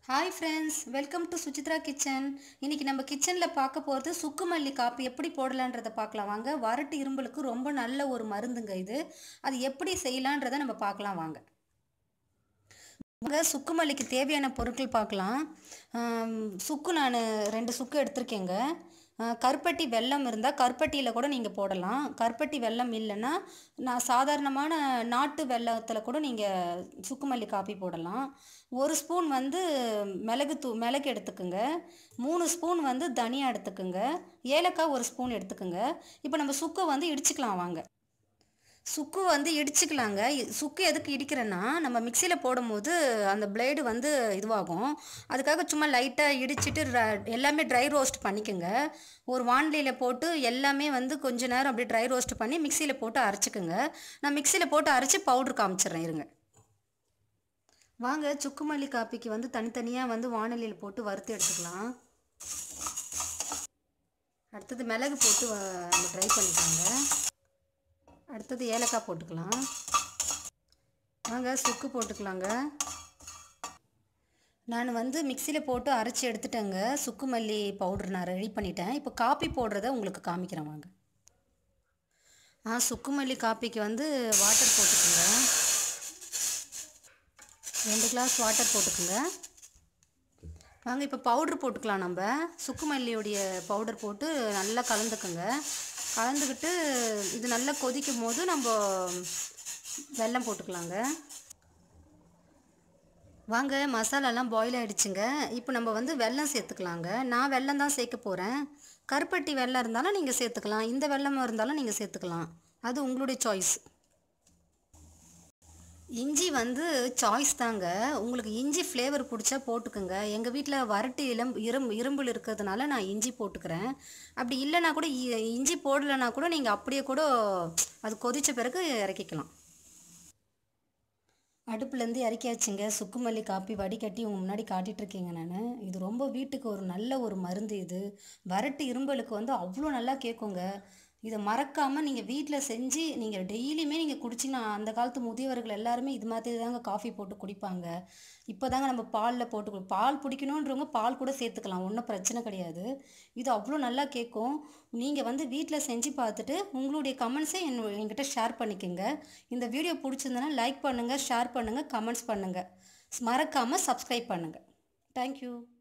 hi friends welcome to Suchitra kitchen இன்னைக்கு நம்ம கிச்சனில் பார்க்க போகிறது சுக்கு மல்லி காப்பி எப்படி போடலான்றதை பார்க்கலாம் வாங்க வறட்டு இரும்பலுக்கு ரொம்ப நல்ல ஒரு மருந்துங்க இது அது எப்படி செய்யலான்றதை நம்ம பார்க்கலாம் வாங்க வாங்க சுக்கு மல்லிக்கு தேவையான பொருட்கள் பார்க்கலாம் ஆம், சுக்கு நான் ரெண்டு சுக்கு எடுத்திருக்கேங்க ஆ, கருப்பட்டி வெல்லம் இருந்தால் கருப்பட்டியில் கூட நீங்கள் போடலாம் கருப்பட்டி வெல்லம் இல்லைன்னா நான் சாதாரணமான நாட்டு வெல்லத்தில் கூட நீங்கள் சுக்கு மல்லி காப்பி போடலாம் ஒரு ஸ்பூன் வந்து மிளகு தூ மிளகு எடுத்துக்குங்க மூணு ஸ்பூன் வந்து தனியா எடுத்துக்குங்க ஏலக்காய் ஒரு ஸ்பூன் எடுத்துக்குங்க இப்போ நம்ம சுக்கை வந்து இடிச்சுக்கலாம் வாங்க சுக்கு வந்து இடிச்சுக்கலாங்க இ- சுக்கு எதுக்கு இடிக்கிறேன்னா நம்ம மிக்சியில் போடும்போது அந்த பிளேடு வந்து இதுவாகும் அதுக்காக சும்மா லைட்டாக இடிச்சிட்டு ர- எல்லாமே ட்ரை ரோஸ்ட் பண்ணிக்கோங்க ஒரு வாண்டிலியில் போட்டு எல்லாமே வந்து கொஞ்ச நேரம் அப்படியே ட்ரை ரோஸ்ட் பண்ணி மிக்சியில் போட்டு அரைச்சிக்கோங்க நான் மிக்சியில் போட்டு அரைச்சி பவுட்ரு காமிச்சிடுறேன் இருங்க வாங்க சுக்கு மல்லி காப்பிக்கு வந்து தனித்தனியாக வந்து வானலியில் போட்டு வறுத்து எடுத்துக்கலாம் அடுத்தது மிளகு போட்டு ட்ரை பண்ணிக்கோங்க அடுத்தது ஏலக்காய் போட்டுக்கலாம் வாங்க சுக்கு போட்டுக்கலாங்க நான் வந்து மிக்சியில் போட்டு அரைச்சி எடுத்துட்டேங்க சுக்கு மல்லி பவுடர் நான் ரெடி பண்ணிட்டேன் இப்போ காப்பி போடுறத உங்களுக்கு காமிக்கிறேன் வாங்க ஆ சுக்கு மல்லி காப்பிக்கு வந்து வாட்டர் போட்டுக்கோங்க ரெண்டு கிளாஸ் வாட்டர் போட்டுக்கோங்க வாங்க இப்போ பவுடர் போட்டுக்கலாம் நம்ம சுக்கு மல்லியுடைய பவுடர் போட்டு நல்லா கலந்துக்குங்க கலந்துக்கிட்டு இது நல்லா கொதிக்கும் போது நம்ம வெல்லம் போட்டுக்கலாங்க வாங்க மசாலாலாம் பாயில் ஆயிடுச்சுங்க இப்போ நம்ம வந்து வெல்லம் சேர்த்துக்கலாங்க நான் வெல்லம் தான் சேர்க்க போகிறேன் கருப்பட்டி வெல்லம் இருந்தாலும் நீங்கள் சேர்த்துக்கலாம் இந்த வெல்லம் இருந்தாலும் நீங்கள் சேர்த்துக்கலாம் அது உங்களுடைய சாய்ஸ் இஞ்சி வந்து சாய்ஸ் தாங்க உங்களுக்கு இஞ்சி ஃப்ளேவர் பிடிச்சா போட்டுக்கோங்க எங்கள் வீட்டில் வறட்டு இளம் இரும் இரும்புல் இருக்கிறதுனால நான் இஞ்சி போட்டுக்கிறேன் அப்படி இல்லைனா கூட இ- இஞ்சி போடலைன்னா கூட நீங்கள் அப்படியே கூட அது கொதித்த பிறகு இறக்கிக்கலாம் அடுப்புலேருந்து இறக்கியாச்சுங்க சுக்குமல்லி காப்பி வடிகட்டி உங்கள் முன்னாடி காட்டிட்டு இருக்கேங்க நான் இது ரொம்ப வீட்டுக்கு ஒரு நல்ல ஒரு மருந்து இது வறட்டு இரும்பலுக்கு வந்து அவ்வளோ நல்லா கேட்குங்க இதை மறக்காமல் நீங்கள் வீட்டில் செஞ்சு நீங்கள் டெய்லியுமே நீங்கள் குடிச்சிங்கன்னா அந்த காலத்து முதியவர்கள் எல்லாருமே இது மாதிரி தாங்க காஃபி போட்டு குடிப்பாங்க இப்போ தாங்க நம்ம பாலில் போட்டு குடி பால் பிடிக்கணுன்றவங்க பால் கூட சேர்த்துக்கலாம் ஒன்றும் பிரச்சனை கிடையாது இது அவ்வளோ நல்லா கேட்கும் நீங்கள் வந்து வீட்டில் செஞ்சு பார்த்துட்டு உங்களுடைய கமெண்ட்ஸை என் என்கிட்ட ஷேர் பண்ணிக்கோங்க இந்த வீடியோ பிடிச்சிருந்தனா லைக் பண்ணுங்கள் ஷேர் பண்ணுங்கள் கமெண்ட்ஸ் பண்ணுங்கள் மறக்காமல் சப்ஸ்கிரைப் பண்ணுங்கள் தேங்க்யூ